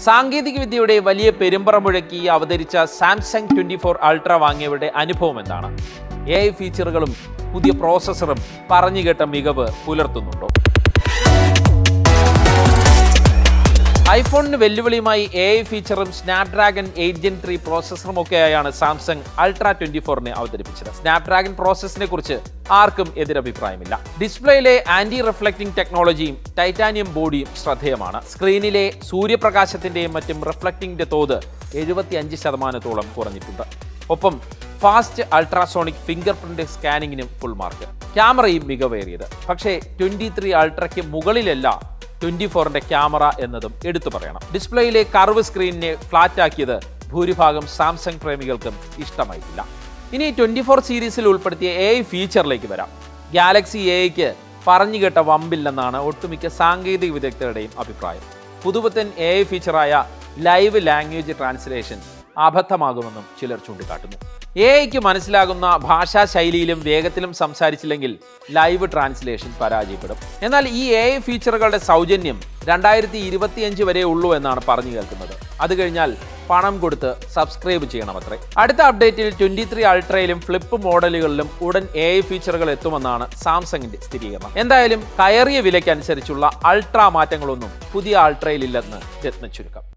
സാങ്കേതിക വിദ്യയുടെ വലിയ പെരുമ്പറ മുഴക്കി അവതരിച്ച സാംസങ് ട്വന്റി ഫോർ അൾട്ര വാങ്ങിയവരുടെ അനുഭവം എന്താണ് എ ഐ ഫീച്ചറുകളും പുതിയ പ്രോസസ്സറും പറഞ്ഞു കേട്ട മികവ് പുലർത്തുന്നുണ്ടോ ഐഫോണിന് വെല്ലുവിളിയുമായി എ ഐ ഫീച്ചറും സ്നാപ്ഡ്രാഗൺ എയ്റ്റ് ജെൻ ത്രീ പ്രോസസ്സറും ഒക്കെയായാണ് സാംസങ് അൾട്ര ട്വന്റി ഫോറിനെ അവതരിപ്പിച്ചത് സ്നാപ്ഡ്രാഗൺ പ്രോസസ്സിനെ കുറിച്ച് ആർക്കും എതിരഭിപ്രായമില്ല ഡിസ്പ്ലേയിലെ ആന്റി റിഫ്ലക്റ്റിംഗ് ടെക്നോളജിയും ടൈറ്റാനിയം ബോഡിയും ശ്രദ്ധേയമാണ് സ്ക്രീനിലെ സൂര്യപ്രകാശത്തിന്റെയും മറ്റും റിഫ്ലക്റ്റിംഗിന്റെ തോത് എഴുപത്തി അഞ്ച് ശതമാനത്തോളം കുറഞ്ഞിട്ടുണ്ട് ഒപ്പം ഫാസ്റ്റ് അൾട്രാസോണിക് ഫിംഗർ പ്രിന്റ് സ്കാനിങ്ങിനും ഫുൾ മാർക്ക് ക്യാമറയും മികവേറിയത് പക്ഷേ ട്വന്റി ത്രീ അൾട്രയ്ക്ക് മുകളിലല്ല ട്വന്റി ഫോറിന്റെ ക്യാമറ എന്നതും എടുത്തു പറയണം ഡിസ്പ്ലേയിലെ കർവ് സ്ക്രീനിനെ ഫ്ലാറ്റ് ആക്കിയത് ഭൂരിഭാഗം സാംസങ് പ്രേമികൾക്കും ഇഷ്ടമായിട്ടില്ല ഇനി ട്വന്റി ഫോർ സീരീസിൽ ഉൾപ്പെടുത്തിയ എ ഐ ഫീച്ചറിലേക്ക് വരാം ഗാലക്സി എ ഐക്ക് പറഞ്ഞു കേട്ട വമ്പില്ലെന്നാണ് ഒട്ടുമിക്ക സാങ്കേതിക വിദഗ്ധരുടെയും അഭിപ്രായം പുതുപുത്തൻ എ ഐ ഫീച്ചറായ ലൈവ് ലാംഗ്വേജ് ട്രാൻസ്ലേഷൻ അബദ്ധമാകുമെന്നും ചിലർ ചൂണ്ടിക്കാട്ടുന്നു എ ഐക്ക് മനസ്സിലാകുന്ന ഭാഷാ ശൈലിയിലും വേഗത്തിലും സംസാരിച്ചില്ലെങ്കിൽ ലൈവ് ട്രാൻസ്ലേഷൻ പരാജയപ്പെടും എന്നാൽ ഈ എ ഐ ഫീച്ചറുകളുടെ സൗജന്യം രണ്ടായിരത്തി ഇരുപത്തിയഞ്ച് വരെ ഉള്ളൂ എന്നാണ് പറഞ്ഞു കേൾക്കുന്നത് അത് കഴിഞ്ഞാൽ പണം കൊടുത്ത് സബ്സ്ക്രൈബ് ചെയ്യണമത്രേ അടുത്ത അപ്ഡേറ്റിൽ ട്വന്റി ത്രീ അൾട്രയിലും ഫ്ലിപ്പ് മോഡലുകളിലും ഉടൻ എ ഐ ഫീച്ചറുകൾ എത്തുമെന്നാണ് സാംസങ്ങിന്റെ സ്ഥിരീകരണം എന്തായാലും കയറിയ വിലയ്ക്കനുസരിച്ചുള്ള അൾട്രാ മാറ്റങ്ങളൊന്നും പുതിയ അൾട്രയിലില്ലെന്ന് രത്ന ചുരുക്കം